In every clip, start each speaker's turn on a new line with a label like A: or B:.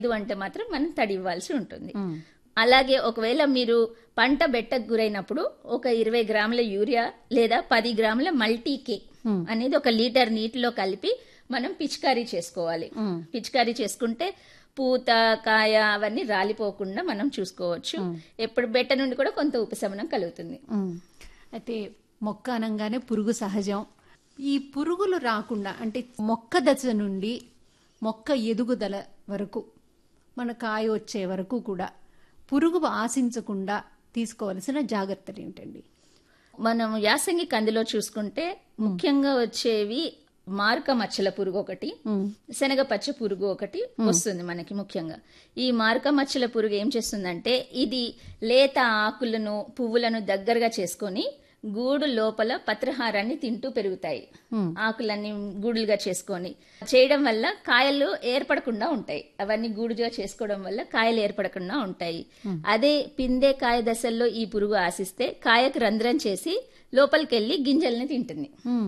A: లేదు అంటే మాత్రం మనం తడి ఇవ్వాల్సి ఉంటుంది అలాగే ఒకవేళ మీరు పంట బెట్టకు గురైనప్పుడు ఒక ఇరవై గ్రాముల యూరియా లేదా పది గ్రాముల మల్టీకే అనేది ఒక లీటర్ నీటిలో కలిపి మనం పిచికారీ చేసుకోవాలి పిచికారీ చేసుకుంటే పూత కాయ అవన్నీ రాలిపోకుండా మనం చూసుకోవచ్చు ఎప్పుడు బెట్ట నుండి కూడా కొంత ఉపశమనం కలుగుతుంది
B: ఉమ్. అయితే మొక్క అనగానే పురుగు సహజం ఈ పురుగులు రాకుండా అంటే మొక్క దశ నుండి మొక్క ఎదుగుదల వరకు మన కాయ వచ్చే వరకు కూడా పురుగు ఆశించకుండా తీసుకోవలసిన జాగ్రత్తలు ఏమిటండి
A: మనం యాసంగి కందిలో చూసుకుంటే ముఖ్యంగా వచ్చేవి మారక మచ్చల పురుగు ఒకటి శనగ పచ్చ పురుగు ఒకటి వస్తుంది మనకి ముఖ్యంగా ఈ మారక మచ్చల పురుగు ఏం చేస్తుందంటే ఇది లేత ఆకులను పువ్వులను దగ్గరగా చేసుకొని గూడు లోపల పత్రహారాన్ని తింటూ పెరుగుతాయి ఆకులన్నీ గూడులుగా చేసుకొని చేయడం వల్ల కాయలు ఏర్పడకుండా ఉంటాయి అవన్నీ గూడుగా చేసుకోవడం వల్ల కాయలు ఏర్పడకుండా ఉంటాయి అదే పిందే కాయ దశల్లో ఈ పురుగు ఆశిస్తే కాయకు రంధ్రం చేసి లోపలికెళ్లి గింజల్ని తింటుంది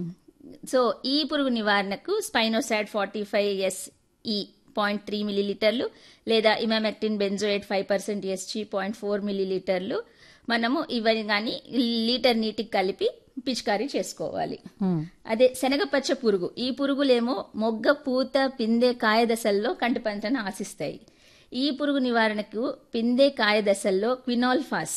A: సో ఈ పురుగు నివారణకు spinosad forty five SE point three మిల్లీలీటర్లు లేదా emamectin benzoate five percent SG point four మిల్లీలీటర్లు మనము ఇవన్నీ కానీ లీటర్ నీటికి కలిపి పిచికారీ చేసుకోవాలి అదే శనగపచ్చ పురుగు ఈ పురుగులేమో మొగ్గ పూత పిందె కాయ దశల్లో కంటి పంటను ఆశిస్తాయి ఈ పురుగు నివారణకు పిందె కాయ దశల్లో క్వినాల్ఫాస్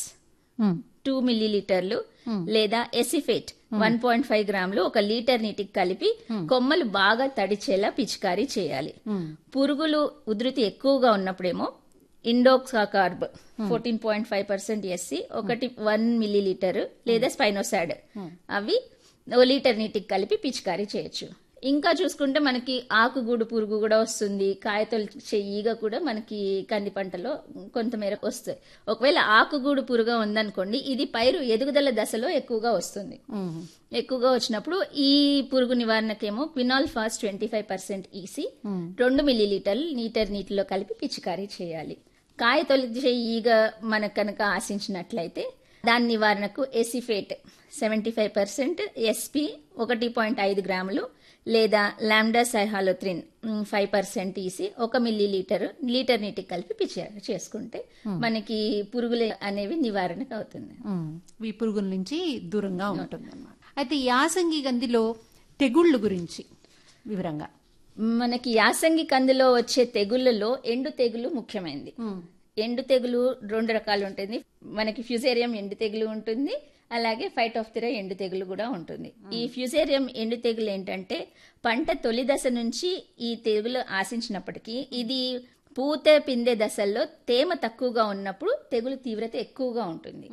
A: టూ మిల్లీలీటర్లు లేదా ఎసిఫేట్ వన్ పాయింట్ ఫైవ్ గ్రాములు ఒక లీటర్ నీటికి కలిపి కొమ్మలు బాగా తడిచేలా పిచికారీ చేయాలి పురుగులు ఉధృతి ఎక్కువగా ఉన్నప్పుడేమో indoxacarb fourteen point five percent SC ఒకటి వన్ మిల్లీలీటర్ లేదా స్పైనోసాడ్ అవి ఓ లీటర్ నీటికి కలిపి పిచికారీ చేయొచ్చు ఇంకా చూసుకుంటే మనకి ఆకుగూడు పురుగు కూడా వస్తుంది కాయతొలిచే ఈగ కూడా మనకి కంది పంటలో కొంతమేర వస్తాయి ఒకవేళ ఆకుగూడు పురుగు ఉందనుకోండి ఇది పైరు ఎదుగుదల దశలో ఎక్కువగా వస్తుంది ఎక్కువగా వచ్చినప్పుడు ఈ పురుగు నివారణకేమో quinalphos twenty five percent EC రెండు మిల్లీలీటర్లు లీటర్ నీటిలో కలిపి పిచికారీ చేయాలి కాయ తొలిచే ఈగ మనకు కనుక ఆశించినట్లయితే దాని నివారణకు acephate seventy five percent SP ఒకటి పాయింట్ ఐదు గ్రాములు లేదా లాండా సైహాలోత్రిన్ ఫైవ్ పర్సెంట్ తీసి ఒక మిల్లీ లీటర్ లీటర్ నీటికి కలిపి పిచికారీ చేసుకుంటే మనకి పురుగులు అనేవి నివారణకు అవుతుంది
B: ఈ పురుగుల నుంచి దూరంగా ఉంటుంది అయితే యాసంగి గందిలో తెగుళ్ళు గురించి వివరంగా
A: మనకి యాసంగి కందిలో వచ్చే తెగుళ్ళలో ఎండు తెగులు ముఖ్యమైనది ఎండు తెగులు రెండు రకాలు ఉంటుంది మనకి ఫ్యూజేరియం ఎండు తెగులు ఉంటుంది అలాగే ఫైట్ ఆఫ్ తిర ఎండు తెగులు కూడా ఉంటుంది ఈ ఫ్యూజేరియం ఎండు తెగులు ఏంటంటే పంట తొలి దశ నుంచి ఈ తెగులు ఆశించినప్పటికీ ఇది పూత పిందె దశల్లో తేమ తక్కువగా ఉన్నప్పుడు తెగులు తీవ్రత ఎక్కువగా ఉంటుంది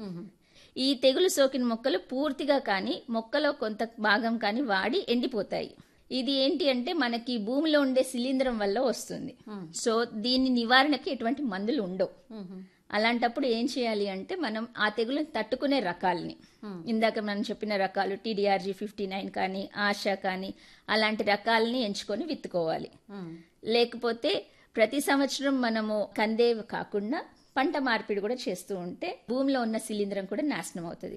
A: ఈ తెగులు సోకిన మొక్కలు పూర్తిగా కానీ మొక్కలో కొంత భాగం కానీ వాడి ఎండిపోతాయి ఇది ఏంటి అంటే మనకి భూమిలో ఉండే శిలీంధ్రం వల్ల వస్తుంది సో దీని నివారణకి ఎటువంటి మందులు ఉండవు అలాంటప్పుడు ఏం చేయాలి అంటే మనం ఆ తెగులను తట్టుకునే రకాలని ఇందాక మనం చెప్పిన రకాలు టీడీఆర్జీ ఫిఫ్టీ నైన్ కానీ ఆశా కానీ అలాంటి రకాలని ఎంచుకొని విత్తుకోవాలి లేకపోతే ప్రతి సంవత్సరం మనము కందే కాకుండా పంట మార్పిడి కూడా చేస్తూ ఉంటే భూమిలో ఉన్న శిలీంధ్రం కూడా నాశనం అవుతుంది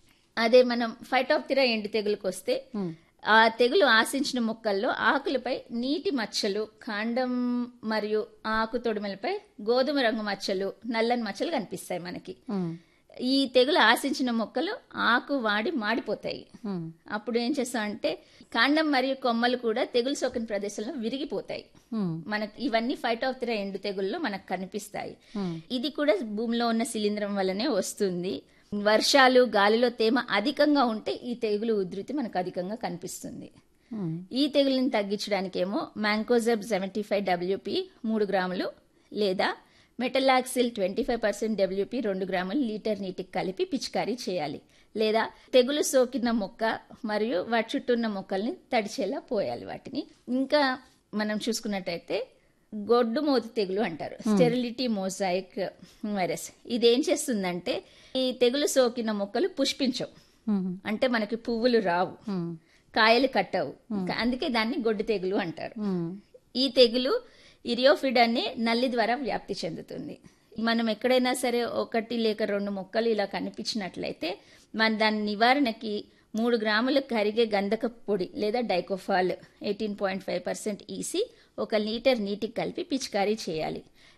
A: అదే మనం ఫైటాప్తిరా ఎండు తెగులకు వస్తే ఆ తెగులు ఆశించిన మొక్కల్లో ఆకులపై నీటి మచ్చలు కాండం మరియు ఆకు తొడిమలపై గోధుమ రంగు మచ్చలు నల్లని మచ్చలు కనిపిస్తాయి మనకి ఈ తెగులు ఆశించిన మొక్కలు ఆకు వాడి మాడిపోతాయి అప్పుడు ఏం చేస్తామంటే కాండం మరియు కొమ్మలు కూడా తెగులు సోకిన ప్రదేశంలో విరిగిపోతాయి మనకి ఇవన్నీ ఫైట్ ఆఫ్ త్రీ ఎండు తెగుల్లో మనకు కనిపిస్తాయి ఇది కూడా భూమిలో ఉన్న శిలీంధ్రం వల్లనే వస్తుంది వర్షాలు గాలిలో తేమ అధికంగా ఉంటే ఈ తెగులు ఉధృతి మనకు అధికంగా కనిపిస్తుంది ఈ తెగులుని తగ్గించడానికేమో మ్యాంకోజెబ్ సెవెంటీ ఫైవ్ డబ్ల్యూపి మూడు గ్రాములు లేదా metalaxyl twenty five percent WP రెండు గ్రాములు లీటర్ నీటికి కలిపి పిచికారీ చేయాలి లేదా తెగులు సోకిన మొక్క మరియు వాటి చుట్టూ ఉన్న మొక్కల్ని తడిచేలా పోయాలి వాటిని ఇంకా మనం చూసుకున్నట్టయితే గొడ్డు మోతు తెగులు అంటారు స్టెరిలిటీ మోజాయిక్ వైరస్ ఇది ఏం చేస్తుందంటే ఈ తెగులు సోకిన మొక్కలు పుష్పించవు అంటే మనకి పువ్వులు రావు కాయలు కట్టవు అందుకే దాన్ని గొడ్డు తెగులు అంటారు ఈ తెగులు ఇరియోఫిడ్ అనే నల్లి ద్వారా వ్యాప్తి చెందుతుంది మనం ఎక్కడైనా సరే ఒకటి లేక రెండు మొక్కలు ఇలా కనిపించినట్లయితే మన దాని నివారణకి మూడు గ్రాముల కరిగే గంధక పొడి లేదా dicofol eighteen point five percent EC ఒక లీటర్ నీటికి కలిపి పిచికారీ చేయాలి